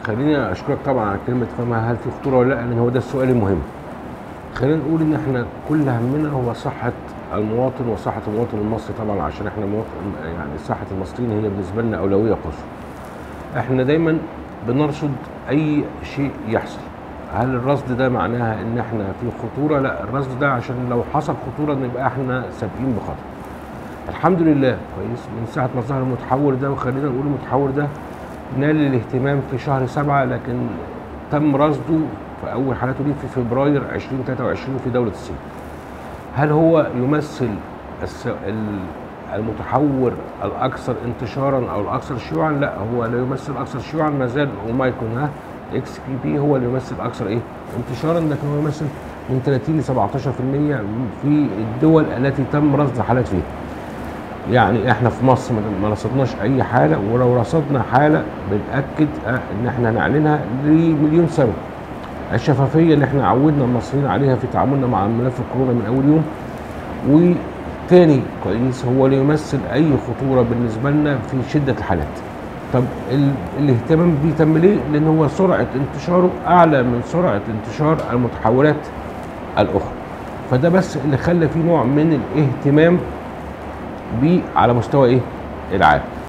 خليني اشكرك طبعا على كلمه فما هل في خطوره ولا لا لان هو ده السؤال المهم خلينا نقول ان احنا كل همنا هو صحه المواطن وصحه المواطن المصري طبعا عشان احنا مواطن يعني صحه المصريين هي بالنسبه لنا اولويه قصوى احنا دايما بنرصد اي شيء يحصل هل الرصد ده معناها ان احنا في خطوره لا الرصد ده عشان لو حصل خطوره نبقى احنا سابقين بخطر الحمد لله كويس من ساعه ما ظهر المتحور ده وخلينا نقول المتحور ده نال الاهتمام في شهر سبعة لكن تم رصده في اول حالاته دي في فبراير 2023 في دوله الصين هل هو يمثل الس- ال- المتحور الاكثر انتشارا او الاكثر شيوعا لا هو لا يمثل الاكثر شيوعا ما زال اوميكرون ها اكس بي بي هو اللي يمثل اكثر ايه انتشارا لكن هو يمثل من 30 ل 17% في الدول التي تم رصد حالات فيها يعني احنا في مصر ما- ما رصدناش اي حاله ولو رصدنا حاله بناكد آه، ان احنا هنعلنها لمليون سبب الشفافيه اللي احنا عودنا المصريين عليها في تعاملنا مع ملف الكورونا من اول يوم وتاني كويس هو لا يمثل اي خطوره بالنسبه لنا في شده الحالات طب ال... الاهتمام بيه تم ليه؟ لان هو سرعه انتشاره اعلى من سرعه انتشار المتحورات الاخرى فده بس اللي خلى فيه نوع من الاهتمام بيه على مستوى ايه؟ العالم